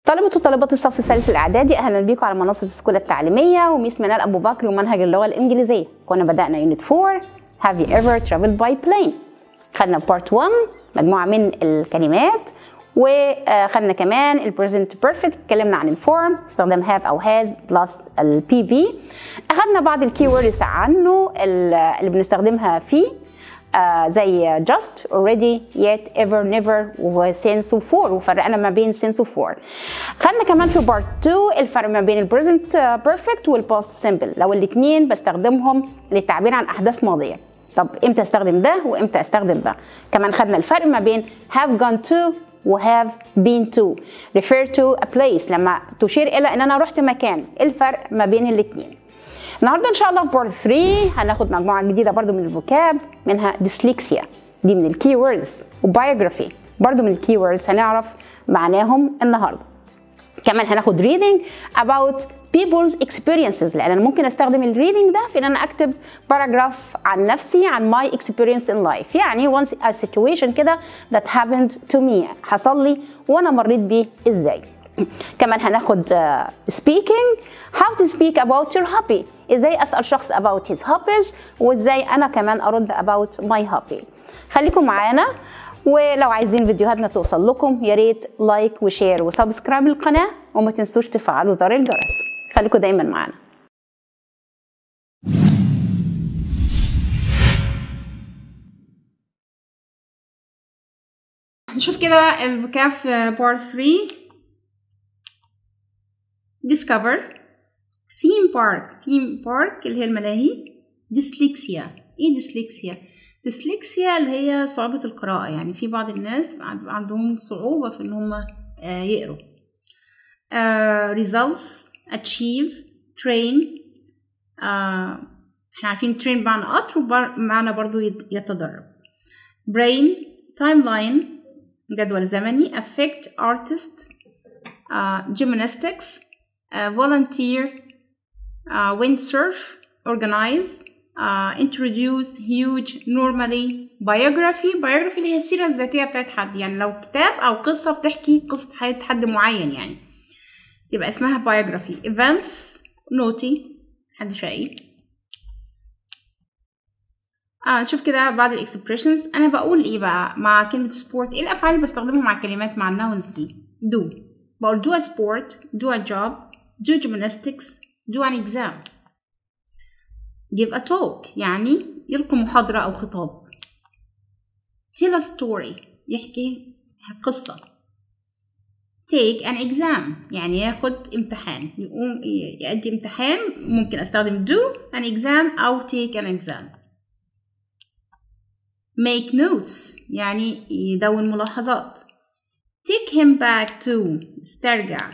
طلبة وطالبات الصف الثالث الإعدادي أهلا بيكم على منصة السكولة التعليمية وميس منال أبو بكر ومنهج اللغة الإنجليزية كنا بدأنا يونت 4 Have you ever traveled by plane خدنا بارت 1 مجموعة من الكلمات وخدنا كمان البريزنت بيرفكت اتكلمنا عن الفورم استخدام هاف او هاز بلس البي بي اخدنا بعض الكي ووردز عنه اللي بنستخدمها فيه آه زي just already yet ever never وسينس وفور وفرقنا ما بين سينس وفور خدنا كمان في بارت 2 الفرق ما بين البريزنت بيرفكت والباست سيمبل لو الاثنين بستخدمهم للتعبير عن احداث ماضيه طب امتى استخدم ده وامتى استخدم ده كمان خدنا الفرق ما بين have gone to و have been to refer to a place لما تشير الى ان انا رحت مكان الفرق ما بين الاثنين النهارده ان شاء الله في بارت 3 هناخد مجموعه جديده برضو من الفوكاب منها ديسليكسيا دي من الكي ووردز وبايوجرافي برضو من الكي ووردز هنعرف معناهم النهارده كمان هناخد reading about people's experiences لان انا ممكن استخدم الريدنج ده في ان انا اكتب باراجراف عن نفسي عن my experience in life يعني once a situation كده that happened to me حصل لي وانا مريت بيه ازاي كمان هناخد uh, speaking how to speak about your hobby ازاي اسال شخص about his hobbies وازاي انا كمان ارد about my hobby خليكم معانا ولو عايزين فيديوهاتنا توصل لكم يا ريت لايك وشير وسبسكرايب للقناه وما تنسوش تفعلوا زر الجرس خليكم دايما معانا نشوف كده الفوكاب في بارت 3 discover theme park theme park اللي هي الملاهي dyslexia ايه dyslexia dyslexia اللي هي صعوبة القراءة يعني في بعض الناس عندهم صعوبة في ان هم يقروا uh, results achieve train uh, احنا عارفين train بمعنى قطر ومعنى برضو يتدرب brain timeline جدول زمني affect artist uh, gymnastics uh, volunteer uh, windsurf organize uh, introduce huge normally biography biography اللي هي السيرة الذاتية بتاعت حد يعني لو كتاب أو قصة بتحكي قصة حياة حد معين يعني يبقى اسمها biography events naughty حد شقي آه نشوف كده بعض الاكسبريشنز انا بقول ايه بقى مع كلمة sport ايه الافعال اللي بستخدمها مع كلمات مع النونز دي do بقول do a sport do a job do gymnastics do an exam give a talk يعني يلقي محاضرة أو خطاب tell a story يحكي قصة take an exam يعني ياخد امتحان يقوم يأدي امتحان ممكن استخدم do an exam أو take an exam make notes يعني يدون ملاحظات take him back to استرجع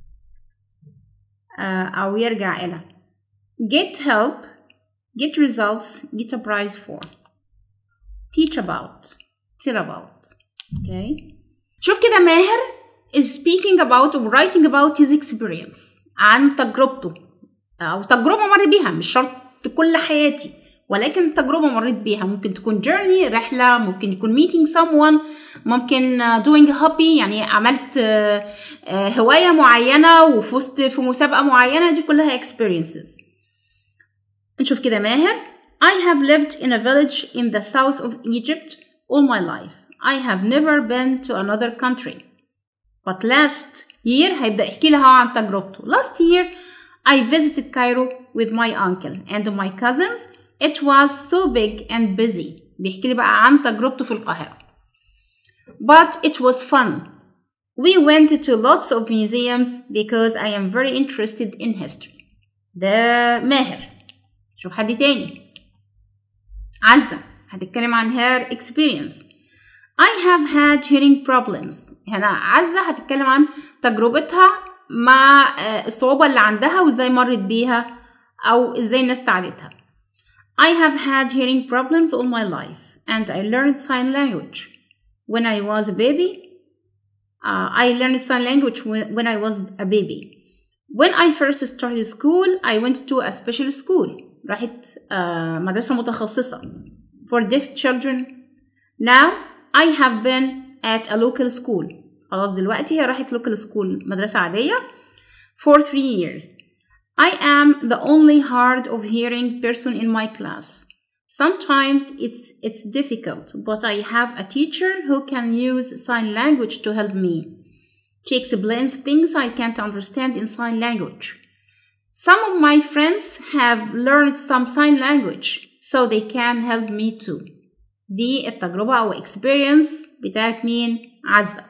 أو يرجع إلى get help get results get a prize for teach about tell about okay شوف كده ماهر is speaking about or writing about his experience عن تجربته أو تجربة مر بيها مش شرط كل حياتي ولكن تجربة مريت بيها ممكن تكون journey رحلة ممكن يكون meeting someone ممكن doing a hobby يعني عملت هواية معينة وفزت في مسابقة معينة دي كلها experiences نشوف كده ماهر I have lived in a village in the south of Egypt all my life I have never been to another country but last year هيبدأ يحكي لها عن تجربته last year I visited Cairo with my uncle and my cousins it was so big and busy بيحكي لي بقى عن تجربته في القاهرة but it was fun we went to lots of museums because I am very interested in history ده ماهر شوف حد تاني عزة هتتكلم عن her experience I have had hearing problems هنا عزة هتتكلم عن تجربتها مع الصعوبة اللي عندها وازاي مرت بيها أو ازاي الناس ساعدتها I have had hearing problems all my life and I learned sign language when I was a baby uh, I learned sign language when, when I was a baby when I first started school I went to a special school راحت uh, مدرسة متخصصة for deaf children now I have been at a local school خلاص دلوقتي هي راحت local school مدرسة عادية for three years I am the only hard of hearing person in my class Sometimes it's it's difficult, but I have a teacher who can use sign language to help me. She explains things I can't understand in sign language. Some of my friends have learned some sign language, so they can help me too. دي التجربة أو experience بتاعت مين؟ عزة.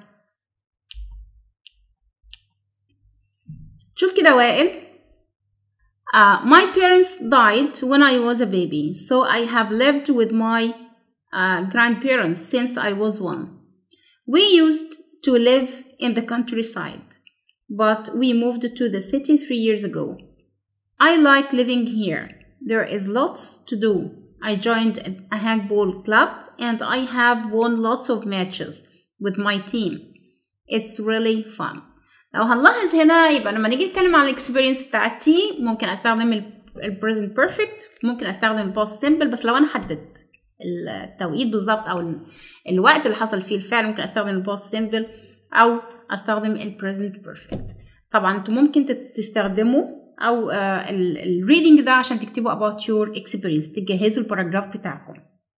شوف كده وائل. Uh, my parents died when I was a baby, so I have lived with my uh, grandparents since I was one. We used to live in the countryside, but we moved to the city three years ago. I like living here. There is lots to do. I joined a handball club and I have won lots of matches with my team. It's really fun. لو هنلاحظ هنا يبقى لما نيجي نتكلم عن الاكسبيرينس بتاعتي ممكن استخدم البريزنت بيرفكت ممكن استخدم الباست سيمبل بس لو انا حددت التوقيت بالظبط او الوقت اللي حصل فيه الفعل ممكن استخدم الباست سيمبل او استخدم البريزنت بيرفكت طبعا انتوا ممكن تستخدموا او الريدنج ده عشان تكتبوا about your experience تجهزوا الباراجراف بتاعكم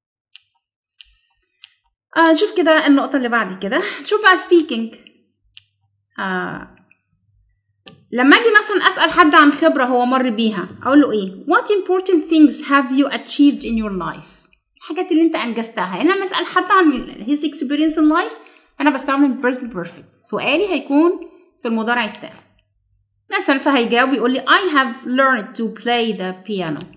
آه شوف كده النقطة اللي بعد كده شوف بقى speaking آه لما اجي مثلا اسال حد عن خبره هو مر بيها اقول له ايه what important things have you achieved in your life الحاجات اللي انت انجزتها هنا لما اسال حد عن his experience in life انا بستخدم present perfect سؤالي هيكون في المضارع التام مثلا فهيجاوب يقول لي I have learned to play the piano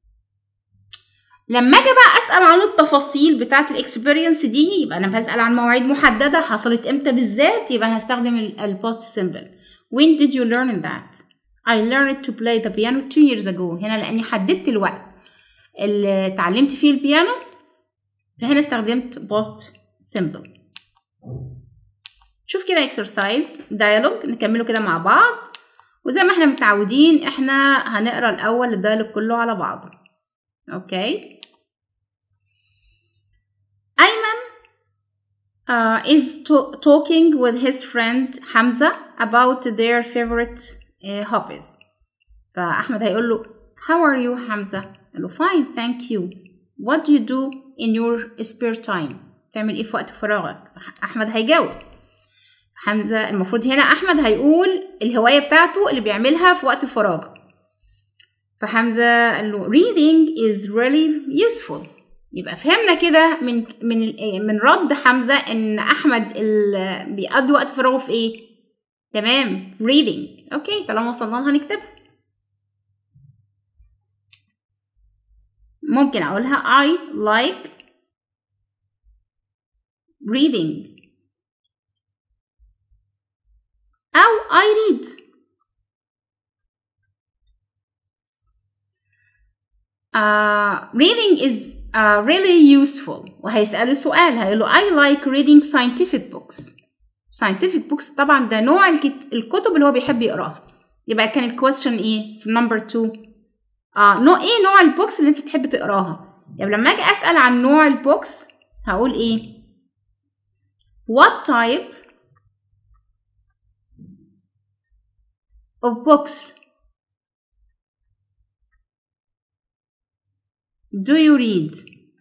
لما اجي بقى اسال عن التفاصيل بتاعه الاكسبيرينس دي يبقى انا بسال عن مواعيد محدده حصلت امتى بالذات يبقى انا هستخدم البوست سيمبل when did you learn that I learned to play the piano two years ago هنا لاني حددت الوقت اللي اتعلمت فيه البيانو فهنا استخدمت post simple شوف كده exercise dialogue نكمله كده مع بعض وزي ما احنا متعودين احنا هنقرا الاول الدايلوج كله على بعضه اوكي ايمن uh, is to- talking with his friend حمزة about their favorite uh, hobbies فأحمد هيقول له How are you حمزة؟ قال له Fine thank you What do you do in your spare time؟ تعمل إيه في وقت فراغك؟ أحمد هيجاوب حمزة المفروض هنا أحمد هيقول الهواية بتاعته اللي بيعملها في وقت الفراغ فحمزة قال له reading is really useful يبقى فهمنا كده من من من رد حمزة إن أحمد اللي بيقضي وقت فراغه في إيه؟ تمام reading أوكي طالما وصلنا لها هنكتبها ممكن أقولها I like reading أو I read uh, reading is uh, really useful وهيسأله سؤال هيقول له I like reading scientific books scientific books طبعا ده نوع الكت- الكتب اللي هو بيحب يقراها يبقى كان الكويستشن ايه في نمبر 2 اه نوع ايه نوع البوكس اللي انت بتحب تقراها يبقى لما اجي اسال عن نوع البوكس هقول ايه what type of books do you read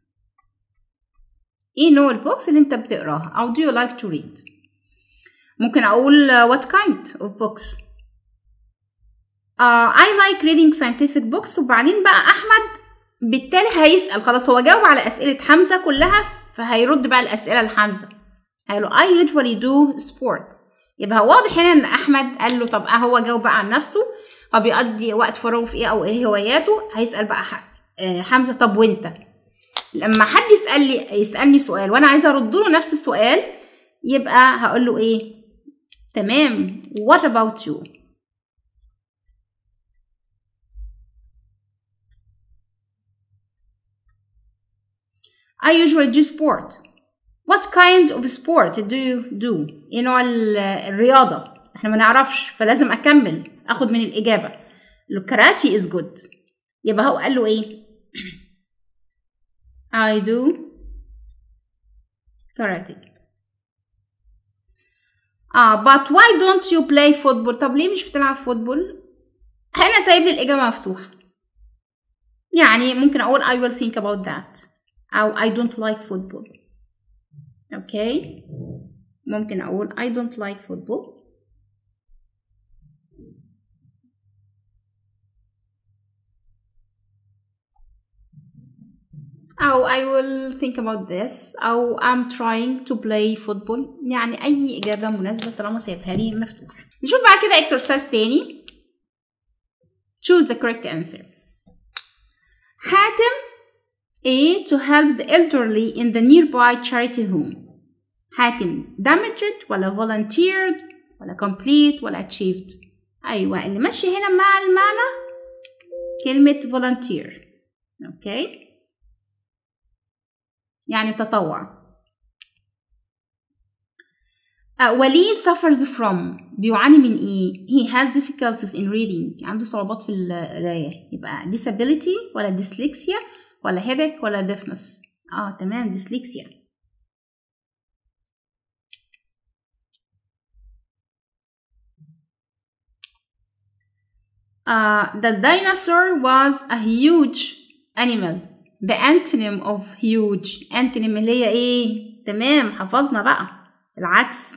ايه نوع البوكس اللي انت بتقراها او do you like to read ممكن اقول uh, what kind of books uh, I like reading scientific books وبعدين بقى احمد بالتالي هيسأل خلاص هو جاوب على اسئلة حمزة كلها فهيرد بقى الاسئلة لحمزة هيقول له I usually do sport يبقى هو واضح هنا ان احمد قال له طب اه هو جاوب بقى عن نفسه هو بيقضي وقت فراغه في ايه او ايه هواياته هيسأل بقى ح- آه، حمزة طب وانت لما حد يسأل لي يسألني سؤال وانا عايزة ارد له نفس السؤال يبقى هقول له ايه تمام what about you I usually do sport What kind of sport do you do ايه نوع ال- الرياضة احنا ما نعرفش فلازم اكمل اخد من الاجابة الكاراتي is good يبقى هو قال له ايه I do karate اه but why don't you play football طب ليه مش بتلعب فوتبول هنا سايب لي الإجابة مفتوحة يعني ممكن أقول I will think about that أو I don't like football okay ممكن أقول I don't like football أو I will think about this أو I'm trying to play football يعني أي إجابة مناسبة طالما سايبها لي مفتوح نشوف بعد كده exercise تاني choose the correct answer حاتم A to help the elderly in the nearby charity home حاتم damaged ولا volunteered ولا complete ولا achieved أيوة اللي ماشي هنا مع المعنى كلمة volunteer أوكي okay. يعني تطوع uh, وليد suffers from بيعاني من ايه he has difficulties in reading عنده صعوبات في القراية يبقى disability ولا dyslexia ولا headache ولا deafness اه تمام dyslexia uh, the dinosaur was a huge animal the antonym of huge antonym اللي هي ايه تمام حفظنا بقى العكس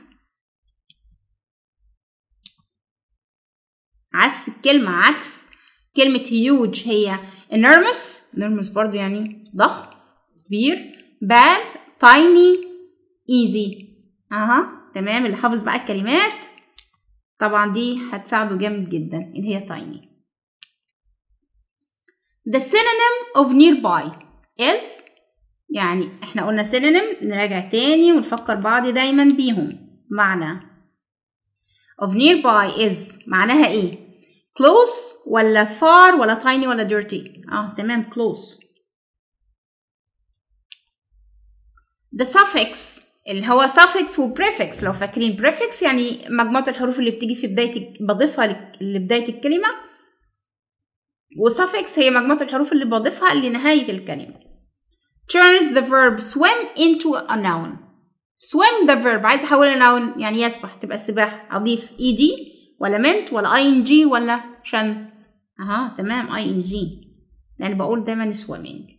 عكس الكلمة عكس كلمة huge هي enormous enormous برضو يعني ضخم كبير bad tiny easy اها تمام اللي حافظ بقى الكلمات طبعا دي هتساعده جامد جدا اللي هي tiny The synonym of nearby is يعني احنا قلنا synonym نراجع تاني ونفكر بعض دايما بيهم معنى of nearby is معناها ايه close ولا far ولا tiny ولا dirty اه تمام close the suffix اللي هو suffix و prefix لو فاكرين prefix يعني مجموعة الحروف اللي بتيجي في بداية بضيفها لبداية الكلمة وsuffix هي مجموعة الحروف اللي بضيفها لنهاية الكلمة turns the verb swim into a noun swim the verb عايز احولها noun يعني يسبح تبقى السباحة اضيف ed ولا meant ولا ing ولا شن اها تمام ing يعني بقول دايما swimming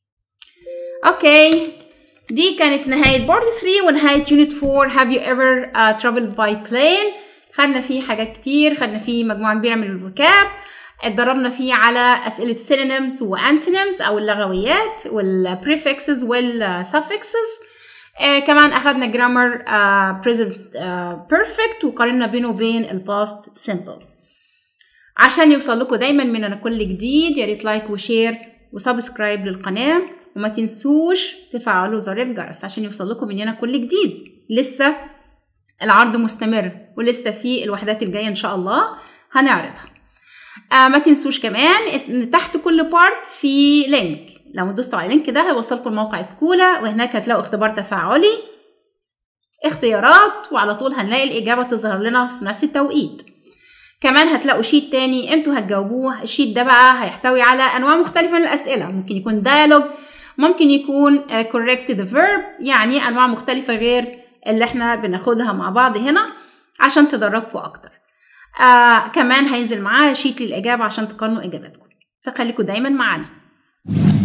اوكي دي كانت نهاية بارت 3 ونهاية يونت 4 have you ever uh, traveled by plane خدنا فيه حاجات كتير خدنا فيه مجموعة كبيرة من الفوكاب اتدربنا فيه على أسئلة synonyms و antonyms أو اللغويات وال prefixes وال suffixes آه كمان أخدنا grammar uh, present uh, perfect وقارنا بينه وبين ال past simple عشان يوصل لكم دايما مننا كل جديد يا ريت لايك وشير وسبسكرايب للقناة وما تنسوش تفعلوا زر الجرس عشان يوصل لكم مننا كل جديد لسه العرض مستمر ولسه في الوحدات الجاية إن شاء الله هنعرضها آه ما تنسوش كمان ان تحت كل بارت في لينك لو دوستوا على اللينك ده هيوصلكم لموقع سكولا وهناك هتلاقوا اختبار تفاعلي اختيارات وعلى طول هنلاقي الإجابة تظهر لنا في نفس التوقيت كمان هتلاقوا شيت تاني انتوا هتجاوبوه الشيت ده بقى هيحتوي على انواع مختلفة من الأسئلة ممكن يكون dialogue ممكن يكون uh, correct the verb يعني انواع مختلفة غير اللي احنا بناخدها مع بعض هنا عشان تدربكم اكتر آه كمان هينزل معاه شيت للإجابة عشان تقارنوا إجاباتكم فخليكم دايما معانا